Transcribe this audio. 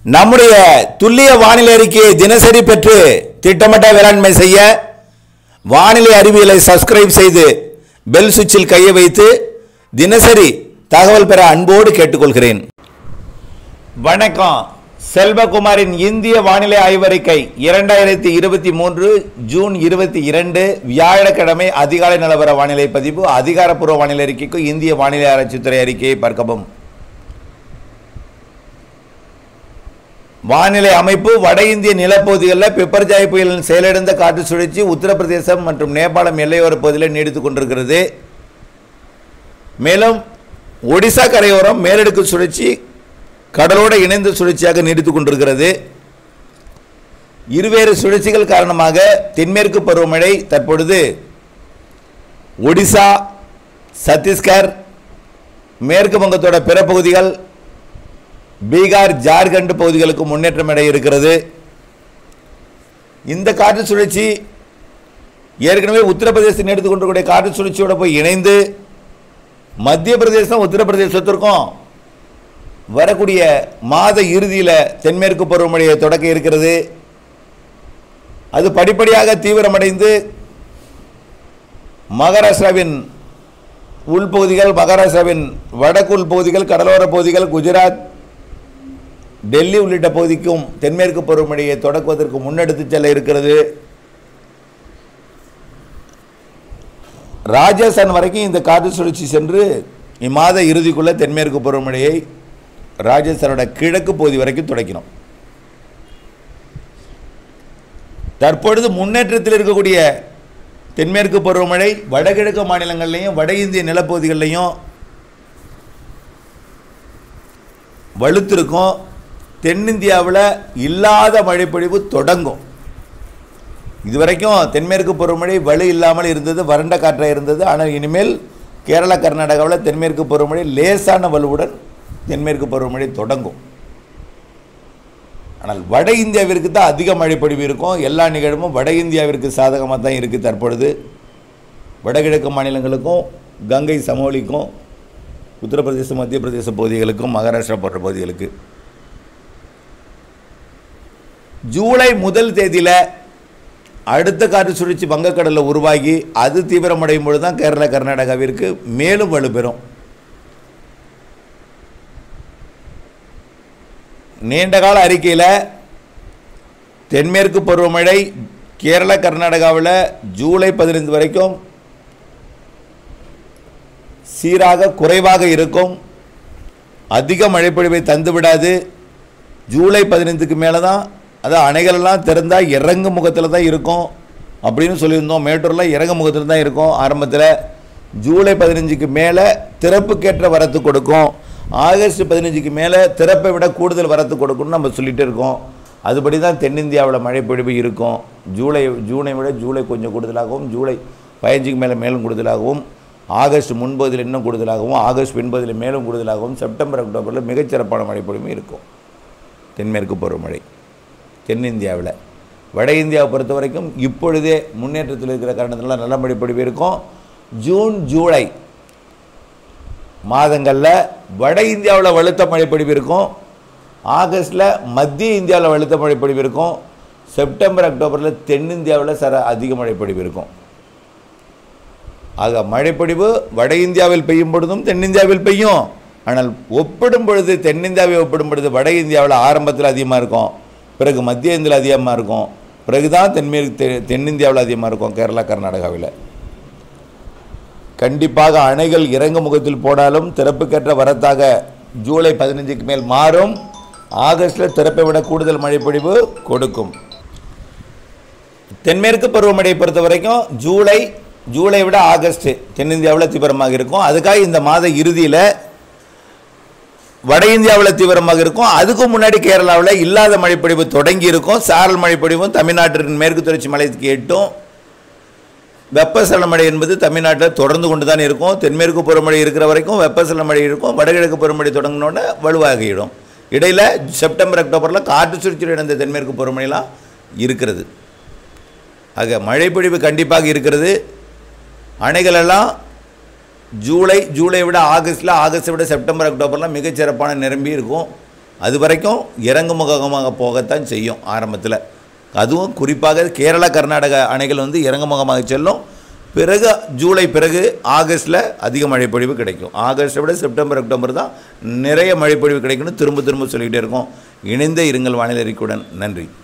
நம்முடைய துல்லிய வானிலை அறிக்கையை தினசரி பெற்று திட்டமிட்ட வேளாண்மை செய்ய வானிலை அறிவியலை சப்ஸ்கிரைப் செய்து பெல் சுவிட்சில் கையை வைத்து தினசரி தகவல் பெற அன்போடு கேட்டுக்கொள்கிறேன் வணக்கம் செல்வகுமாரின் இந்திய வானிலை ஆய்வறிக்கை இரண்டாயிரத்தி இருபத்தி மூன்று ஜூன் இருபத்தி இரண்டு வியாழக்கிழமை அதிகாலை நிலவர வானிலை பதிவு அதிகாரப்பூர்வ வானிலை அறிக்கைக்கு இந்திய வானிலை ஆராய்ச்சித்துறை அறிக்கையை பார்க்கவும் வானிலை அமைப்பு வட இந்திய நிலப்பகுதிகளில் பிப்பர்ஜாய் புயலின் செயலிழந்த காற்று சுழற்சி உத்தரப்பிரதேசம் மற்றும் நேபாளம் எல்லையோர பகுதியில் நீடித்துக் கொண்டிருக்கிறது மேலும் ஒடிசா கரையோரம் மேலடுக்கு சுழற்சி கடலோடு இணைந்த சுழற்சியாக நீடித்துக் கொண்டிருக்கிறது இருவேறு சுழற்சிகள் காரணமாக தென்மேற்கு பருவமழை தற்பொழுது ஒடிசா சத்தீஸ்கர் மேற்கு வங்கத்தோட பிற பகுதிகள் பீகார் ஜார்க்கண்ட் பகுதிகளுக்கு முன்னேற்றம் அடைய இருக்கிறது இந்த காற்று சுழற்சி ஏற்கனவே உத்தரப்பிரதேசத்தில் எடுத்துக் கொண்டிருக்கக்கூடிய காற்று சுழற்சியோட போய் இணைந்து மத்திய பிரதேசம் உத்தரப்பிரதேசத்திற்கும் வரக்கூடிய மாத இறுதியில் தென்மேற்கு பருவமழையை தொடக்க இருக்கிறது அது படிப்படியாக தீவிரமடைந்து மகாராஷ்டிராவின் உள்பகுதிகள் மகாராஷ்டிராவின் வடக்கு உள்பகுதிகள் கடலோர பகுதிகள் குஜராத் டெல்லி உள்ளிட்ட பகுதிக்கும் தென்மேற்கு பருவமழையை தொடக்குவதற்கு முன்னெடுத்து செல்ல இருக்கிறது ராஜஸ்தான் வரைக்கும் இந்த காற்று சுழற்சி சென்று இம்மாத இறுதிக்குள்ள தென்மேற்கு பருவமழையை ராஜஸ்தானோட கிழக்கு பகுதி வரைக்கும் துடைக்கணும் தற்பொழுது முன்னேற்றத்தில் இருக்கக்கூடிய தென்மேற்கு பருவமழை வடகிழக்கு மாநிலங்கள்லையும் வட இந்திய நிலப்பகுதிகள்லையும் வலுத்திருக்கும் தென்னிந்தியாவில் இல்லாத மழைப்பொழிவு தொடங்கும் இதுவரைக்கும் தென்மேற்கு பருவமழை வலு இல்லாமல் இருந்தது வறண்ட காற்றாக இருந்தது ஆனால் இனிமேல் கேரளா கர்நாடகாவில் தென்மேற்கு பருவமழை லேசான வலுவுடன் தென்மேற்கு பருவமழை தொடங்கும் ஆனால் வட இந்தியாவிற்கு தான் அதிக மழைப்பொழிவு இருக்கும் எல்லா நிகழ்வும் வட இந்தியாவிற்கு சாதகமாக தான் இருக்குது தற்பொழுது வடகிழக்கு மாநிலங்களுக்கும் கங்கை சமவெளிக்கும் உத்தரப்பிரதேச மத்திய பிரதேச பகுதிகளுக்கும் மகாராஷ்டிரா போன்ற பகுதிகளுக்கு ஜூலை முதல் தேதியில் அடுத்த காற்று சுழற்சி வங்கக்கடலில் உருவாகி அது தீவிரமடையும் பொழுது தான் கேரளா கர்நாடகாவிற்கு மேலும் வலுப்பெறும் நீண்டகால அறிக்கையில் தென்மேற்கு பருவமழை கேரளா கர்நாடகாவில் ஜூலை பதினைந்து வரைக்கும் சீராக குறைவாக இருக்கும் அதிக மழைப்பொழிவை தந்து விடாது ஜூலை பதினைந்துக்கு மேலே தான் அதான் அணைகளெல்லாம் திறந்தால் இறங்கு முகத்தில் தான் இருக்கும் அப்படின்னு சொல்லியிருந்தோம் மேட்டூரில் இறங்கு முகத்தில் தான் இருக்கும் ஆரம்பத்தில் ஜூலை பதினஞ்சுக்கு மேலே திறப்புக்கேற்ற வரத்து கொடுக்கும் ஆகஸ்ட் பதினஞ்சுக்கு மேலே திறப்பை விட கூடுதல் வரத்து கொடுக்கும்னு நம்ம சொல்லிகிட்டே இருக்கோம் அதுபடி தான் தென்னிந்தியாவில் மழைப்பொழிவு இருக்கும் ஜூலை ஜூனை விட ஜூலை கொஞ்சம் கூடுதலாகவும் ஜூலை பதினஞ்சுக்கு மேலே மேலும் கூடுதலாகவும் ஆகஸ்ட் முன்பகுதியில் இன்னும் கூடுதலாகவும் ஆகஸ்ட் பின்பகுதியில் மேலும் கூடுதலாகவும் செப்டம்பர் அக்டோபரில் மிகச்சிறப்பான மழைப்பொழிவு இருக்கும் தென்மேற்கு பருவமழை தென்னிந்தியாவில் வட இந்தியாவை பொறுத்த வரைக்கும் இப்பொழுதே முன்னேற்றத்தில் இருக்கிற காரணத்தினால நல்ல மழைப்பொழிவு இருக்கும் ஜூன் ஜூலை மாதங்களில் வட இந்தியாவில் வலுத்த மழைப்பொழிவு இருக்கும் ஆகஸ்டில் மத்திய இந்தியாவில் வலுத்த மழைப்பொழிவு இருக்கும் செப்டம்பர் அக்டோபரில் தென்னிந்தியாவில் சர அதிக மழைப்பொழிவு இருக்கும் ஆக மழைப்பொழிவு வட இந்தியாவில் பெய்யும் பொழுதும் தென்னிந்தியாவில் பெய்யும் ஆனால் ஒப்பிடும் பொழுது தென்னிந்தியாவை ஒப்பிடும் பொழுது வட இந்தியாவில் ஆரம்பத்தில் அதிகமாக இருக்கும் பிறகு மத்திய இந்தியாவில் அதிகமாக இருக்கும் பிறகு தான் தென்மேற்கு தெ தென்னிந்தியாவில் அதிகமாக இருக்கும் கேரளா கர்நாடகாவில் கண்டிப்பாக அணைகள் இறங்கு முகத்தில் போடாலும் திறப்புக்கேற்ற வரத்தாக ஜூலை பதினஞ்சுக்கு மேல் மாறும் ஆகஸ்டில் திறப்பை விட கூடுதல் மழைப்பொழிவு கொடுக்கும் தென்மேற்கு பருவமழையை பொறுத்த வரைக்கும் ஜூலை ஜூலை விட ஆகஸ்ட் தென்னிந்தியாவில் தீவிரமாக இருக்கும் அதுக்காக இந்த மாத இறுதியில் வட இந்தியாவில் தீவிரமாக இருக்கும் அதுக்கு முன்னாடி கேரளாவில் இல்லாத மழைப்பொழிவு தொடங்கி இருக்கும் சாரல் மழைப்பொழிவும் தமிழ்நாட்டின் மேற்கு தொடர்ச்சி மலைக்கு எட்டும் வெப்பசலன மழை என்பது தமிழ்நாட்டில் தொடர்ந்து கொண்டு தான் இருக்கும் தென்மேற்கு பருவமழை இருக்கிற வரைக்கும் வெப்பசலன மழை இருக்கும் வடகிழக்கு பருவமழை தொடங்கினோடனே வலுவாகிடும் இடையில் செப்டம்பர் அக்டோபரில் காற்று சுழற்சியில் இணைந்த தென்மேற்கு பருவமழைலாம் இருக்கிறது ஆக மழைப்பொழிவு கண்டிப்பாக இருக்கிறது அணைகளெல்லாம் ஜூலை ஜூலை விட ஆகஸ்ட்டில் ஆகஸ்ட்டை விட செப்டம்பர் அக்டோபர்லாம் மிகச்சிறப்பான நிரம்பி இருக்கும் அது வரைக்கும் இறங்குமுகமாக போகத்தான் செய்யும் ஆரம்பத்தில் அதுவும் குறிப்பாக கேரளா கர்நாடக அணைகள் வந்து இறங்குமுகமாக செல்லும் பிறகு ஜூலை பிறகு ஆகஸ்ட்டில் அதிக மழைப்பொழிவு கிடைக்கும் ஆகஸ்ட்டை விட செப்டம்பர் அக்டோபர் தான் நிறைய மழைப்பொழிவு கிடைக்கும்னு திரும்ப திரும்ப சொல்லிக்கிட்டே இருக்கோம் இணைந்தே இருங்கள் வானிலை அறிக்கையுடன் நன்றி